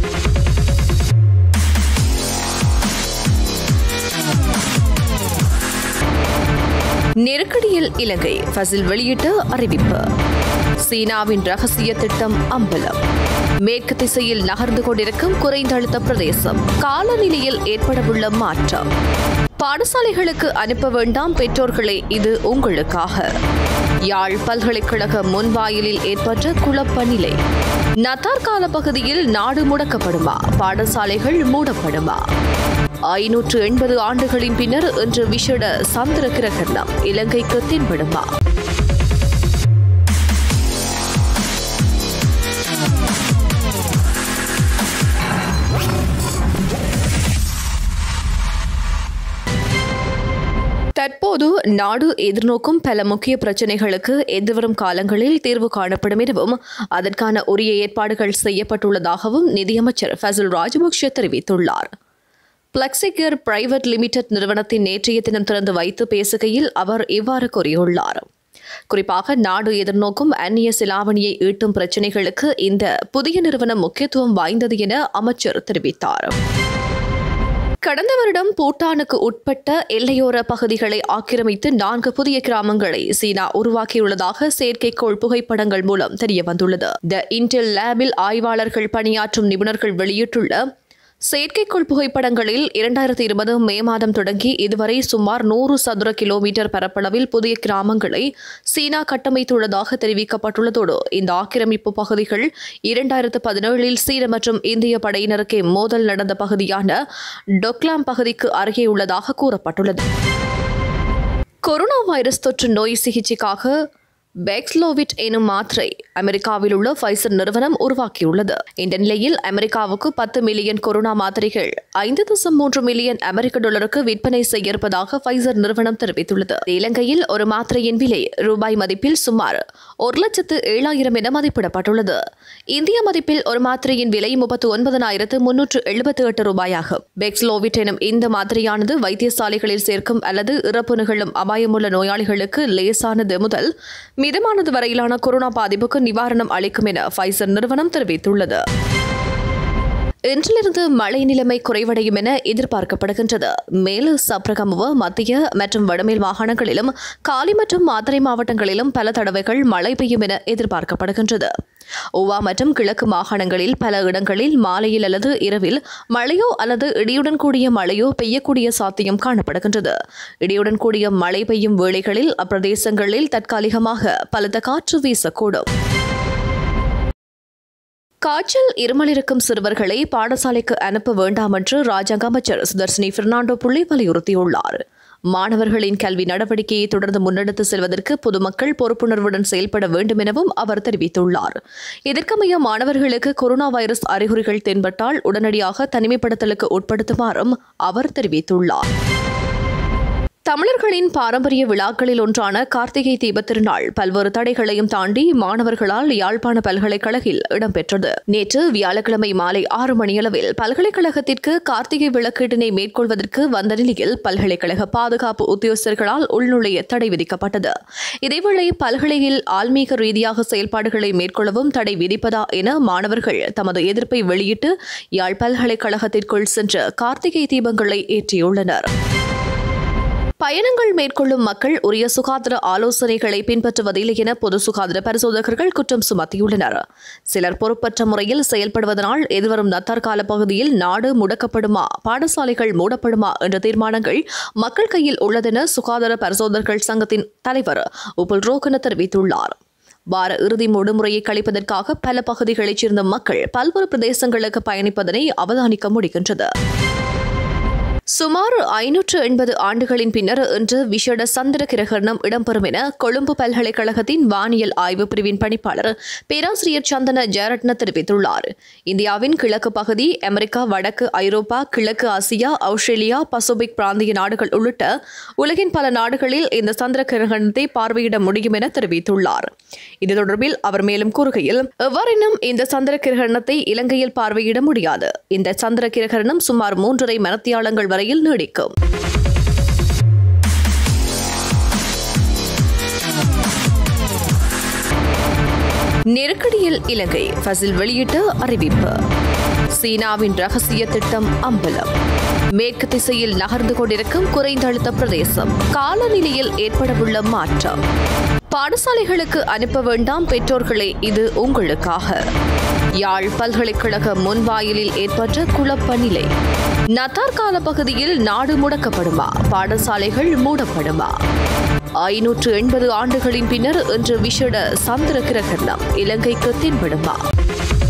நெருக்கடியில் இலங்கை ஃபசில் வெளியிட்ட அறிவிப்பு சீனாவின் ரகசிய திட்டம் அம்பலம் மேற்கு திசையில் நகர்ந்து கொண்டிருக்கும் குறைந்த அழுத்த பிரதேசம் காலநிலையில் ஏற்படவுள்ள மாற்றம் பாடசாலைகளுக்கு அனுப்ப வேண்டாம் பெற்றோர்களே இது உங்களுக்காக யாழ் பல்கலைக்கழக முன்வாயிலில் ஏற்பட்ட குழப்ப நிலை நத்தார் கால பகுதியில் நாடு முடக்கப்படுமா பாடசாலைகள் மூடப்படுமா ஐநூற்று எண்பது ஆண்டுகளின் பின்னர் இன்று விஷட சந்திர கிரகணம் இலங்கைக்கு தென்படுமா தற்போது நாடு எதிர்நோக்கும் பல முக்கிய பிரச்சினைகளுக்கு எதிர்வரும் காலங்களில் தீர்வு காணப்படும் எனவும் அதற்கான உரிய ஏற்பாடுகள் செய்யப்பட்டுள்ளதாகவும் நிதியமைச்சர் ஃபசல் ராஜபக்ஷ தெரிவித்துள்ளார் பிளக்ஸிகர் பிரைவேட் லிமிடெட் நிறுவனத்தின் நேற்றைய தினம் திறந்து வைத்து பேசுகையில் அவர் இவ்வாறு கூறியுள்ளார் குறிப்பாக நாடு எதிர்நோக்கும் அந்நிய சிலாவணியை ஈட்டும் பிரச்சினைகளுக்கு இந்த புதிய நிறுவனம் முக்கியத்துவம் வாய்ந்தது என அமைச்சர் தெரிவித்தார் கடந்த வருடம் பூட்டானுக்கு உட்பட்ட எல்லையோர பகுதிகளை ஆக்கிரமித்து நான்கு புதிய கிராமங்களை சீனா உருவாக்கியுள்ளதாக செயற்கைக்கோள் புகைப்படங்கள் மூலம் தெரியவந்துள்ளது த இன்டெல் லேபில் ஆய்வாளர்கள் பணியாற்றும் நிபுணர்கள் வெளியிட்டுள்ள செயற்கைக்கோள் புகைப்படங்களில் இரண்டாயிரத்தி இருபது மே மாதம் தொடங்கி இதுவரை சுமார் நூறு சதுர கிலோமீட்டர் பரப்பளவில் புதிய கிராமங்களை சீனா கட்டமைத்துள்ளதாக தெரிவிக்கப்பட்டுள்ளதோடு இந்த ஆக்கிரமிப்பு பகுதிகள் இரண்டாயிரத்து பதினேழில் சீன மற்றும் இந்திய படையினருக்கே மோதல் நடந்த பகுதியான டொக்லாம் பகுதிக்கு அருகே உள்ளதாக கூறப்பட்டுள்ளது கொரோனா வைரஸ் தொற்று நோய் சிகிச்சைக்காக பெக்ஸ்லோவிட் எனும் மாத்திரை அமெரிக்காவில் உள்ள ஃபைசர் நிறுவனம் உருவாக்கியுள்ளது இந்த நிலையில் அமெரிக்காவுக்கு பத்து மில்லியன் கொரோனா மாத்திரைகள் ஐந்து தசம் மூன்று மில்லியன் அமெரிக்க டாலருக்கு விற்பனை செய்ய இருப்பதாக ஃபைசர் நிறுவனம் தெரிவித்துள்ளது இலங்கையில் ஒரு மாத்திரையின் விலை ரூபாய் மதிப்பில் சுமார் ஒரு லட்சத்து ஏழாயிரம் என மதிப்பிடப்பட்டுள்ளது இந்திய மதிப்பில் ஒரு மாத்திரையின் விலை முப்பத்து ஒன்பதனாயிரத்து முன்னூற்று எழுபத்தி எட்டு ரூபாயாகும் பெக்ஸ்லோவிட் எனும் இந்த மாத்திரையானது வைத்தியசாலைகளில் சேர்க்கும் அல்லது இறப்பு நிகழும் அபாயமுள்ள நோயாளிகளுக்கு லேசானது முதல் மிதமானது வரையிலான கொரோனா பாதிப்புக்கு நிவாரணம் அளிக்கும் என ஃபைசர் நிறுவனம் தெரிவித்துள்ளது இன்றிலிருந்து மழை நிலைமை குறைவடையும் என எதிர்பார்க்கப்படுகின்றது மேலு சப்ரகமுவ மத்திய மற்றும் வடமேல் மாகாணங்களிலும் காலி மற்றும் மாத்தறை மாவட்டங்களிலும் பல தடவைகள் மழை பெய்யும் என எதிர்பார்க்கப்படுகின்றது ஓவா மற்றும் கிழக்கு மாகாணங்களில் பல இடங்களில் மாலையில் அல்லது இரவில் மழையோ அல்லது இடியுடன் கூடிய மழையோ பெய்யக்கூடிய சாத்தியம் காணப்படுகின்றது இடியுடன் கூடிய மழை பெய்யும் வேளைகளில் அப்பிரதேசங்களில் தற்காலிகமாக பலத்த காற்று வீசக்கூடும் காய்ச்சல் இருமல் இருக்கும் சிறுவர்களை பாடசாலைக்கு அனுப்ப வேண்டாம் என்று ராஜாங்க அமைச்சர் சுதர்சினி பெர்னாண்டோ புள்ளி வலியுறுத்தியுள்ளார் மாணவர்களின் கல்வி நடவடிக்கையை தொடர்ந்து முன்னெடுத்து செல்வதற்கு பொதுமக்கள் பொறுப்புணர்வுடன் செயல்பட வேண்டும் எனவும் அவர் தெரிவித்துள்ளார் இதற்கமைய மாணவர்களுக்கு கொரோனா வைரஸ் அறிகுறிகள் தென்பட்டால் உடனடியாக தனிமைப்படுத்தலுக்கு உட்படுத்துமாறும் அவர் தெரிவித்துள்ளார் தமிழர்களின் பாரம்பரிய விழாக்களில் ஒன்றான கார்த்திகை தீபத் திருநாள் பல்வேறு தடைகளையும் தாண்டி மாணவர்களால் யாழ்ப்பாண பல்கலைக்கழகில் இடம்பெற்றது நேற்று வியாழக்கிழமை மாலை ஆறு மணியளவில் பல்கலைக்கழகத்திற்கு கார்த்திகை விளக்கீட்டினை மேற்கொள்வதற்கு வந்த நிலையில் பல்கலைக்கழக பாதுகாப்பு உத்தியோகஸ்தர்களால் உள்நுழைய தடை விதிக்கப்பட்டது இதேவேளை பல்கலையில் ஆன்மீக ரீதியாக செயல்பாடுகளை மேற்கொள்ளவும் தடை விதிப்பதா என மாணவர்கள் தமது எதிர்ப்பை வெளியிட்டு யாழ் பல்கலைக்கழகத்திற்குள் சென்று கார்த்திகை தீபங்களை ஏற்றியுள்ளனர் பயணங்கள் மேற்கொள்ளும் மக்கள் உரிய சுகாதார ஆலோசனைகளை பின்பற்றுவதில்லை என பொது சுகாதார பரிசோதகர்கள் குற்றம் சுமத்தியுள்ளனர் சிலர் பொறுப்பற்ற முறையில் செயல்படுவதனால் எதிர்வரும் நத்தார் கால பகுதியில் நாடு முடக்கப்படுமா பாடசாலைகள் மூடப்படுமா என்ற தீர்மானங்கள் மக்கள் கையில் உள்ளதென சுகாதார பரிசோதகர்கள் சங்கத்தின் தலைவர் உபுல் ரோகன தெரிவித்துள்ளார் வார இறுதி விடுமுறையை கழிப்பதற்காக பல பகுதிகளைச் சேர்ந்த மக்கள் பல்வேறு பிரதேசங்களுக்கு பயணிப்பதனை அவதானிக்க முடிகின்றது சுமார் ஐநூற்று எண்பது ஆண்டுகளின் பின்னர் இன்று விஷட சந்திர கிரகணம் இடம்பெறும் என கொழும்பு பல்கலைக்கழகத்தின் வானியல் ஆய்வு பிரிவின் பணிப்பாளர் பேராசிரியர் சந்தன ஜெயரட்ன தெரிவித்துள்ளார் இந்தியாவின் கிழக்கு பகுதி அமெரிக்கா வடக்கு ஐரோப்பா கிழக்கு ஆசியா ஆஸ்திரேலியா பசிபிக் பிராந்திய நாடுகள் உள்ளிட்ட உலகின் பல நாடுகளில் இந்த சந்திர கிரகணத்தை பார்வையிட முடியும் என தெரிவித்துள்ளார் இது தொடர்பில் அவர் மேலும் கூறுகையில் எவ்வாறெனும் இந்த சந்திர கிரகணத்தை இலங்கையில் பார்வையிட முடியாது இந்த சந்திர கிரகணம் சுமார் மூன்றரை மனத்தியாளங்கள் வரையில் நீடிக்கும் நெருக்கடியில் இலங்கை ஃபசில் வெளியிட்ட அறிவிப்பு சீனாவின் ரகசிய திட்டம் அம்பலம் மேற்கு திசையில் நகர்ந்து கொண்டிருக்கும் குறைந்த அழுத்த பிரதேசம் காலநிலையில் ஏற்படவுள்ள மாற்றம் பாடசாலைகளுக்கு அனுப்ப வேண்டாம் பெற்றோர்களே இது உங்களுக்காக யாழ் பல்கலைக்கழக முன்வாயிலில் ஏற்பட்ட குழப்ப நிலை நத்தார் கால பகுதியில் நாடு முடக்கப்படுமா பாடசாலைகள் மூடப்படுமா ஐநூற்று எண்பது ஆண்டுகளின் பின்னர் இன்று விஷட சந்திர கிரகணம் இலங்கைக்கு தென்படுமா